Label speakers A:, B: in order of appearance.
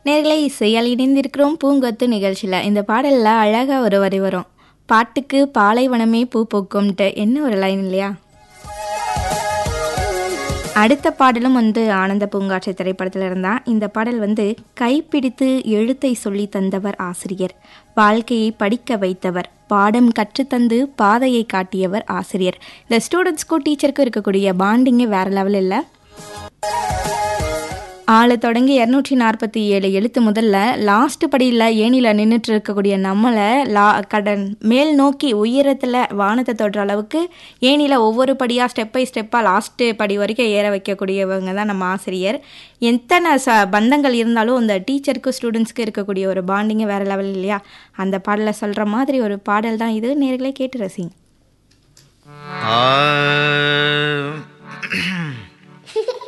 A: நேர்களை இசையால் இணைந்திருக்கிறோம் பூங்கொத்து நிகழ்ச்சியில் இந்த பாடலில் அழகாக ஒரு வரி வரும் பாட்டுக்கு பாலைவனமே பூ பூக்கும்ட்டு என்ன ஒரு லைன் இல்லையா அடுத்த பாடலும் வந்து ஆனந்த பூங்காட்சி திரைப்படத்தில் இருந்தா இந்த பாடல் வந்து கைப்பிடித்து எழுத்தை சொல்லி தந்தவர் ஆசிரியர் வாழ்க்கையை படிக்க வைத்தவர் பாடம் கற்றுத்தந்து பாதையை காட்டியவர் ஆசிரியர் இந்த ஸ்டூடெண்ட்ஸ்க்கும் டீச்சருக்கும் இருக்கக்கூடிய பாண்டிங்கே வேற லெவல் இல்லை ஆளு தொடங்கி இரநூற்றி நாற்பத்தி ஏழு எழுத்து முதல்ல லாஸ்ட் படியில் ஏணியில் நின்றுட்டு இருக்கக்கூடிய நம்மளை லா கடன் மேல் நோக்கி உயரத்தில் வானத்தை தொடுற அளவுக்கு ஏணியில் ஒவ்வொரு படியாக ஸ்டெப் பை ஸ்டெப்பாக லாஸ்ட்டு படி வரைக்கும் ஏற வைக்கக்கூடியவங்க தான் நம்ம ஆசிரியர் எத்தனை ச பந்தங்கள் இருந்தாலும் அந்த டீச்சருக்கு ஸ்டூடெண்ட்ஸ்க்கு இருக்கக்கூடிய ஒரு பாண்டிங்க வேறு லெவல் இல்லையா அந்த பாடலில் சொல்கிற மாதிரி ஒரு பாடல் தான் இது நேர்களை கேட்டு ரசிங்க
B: ஆ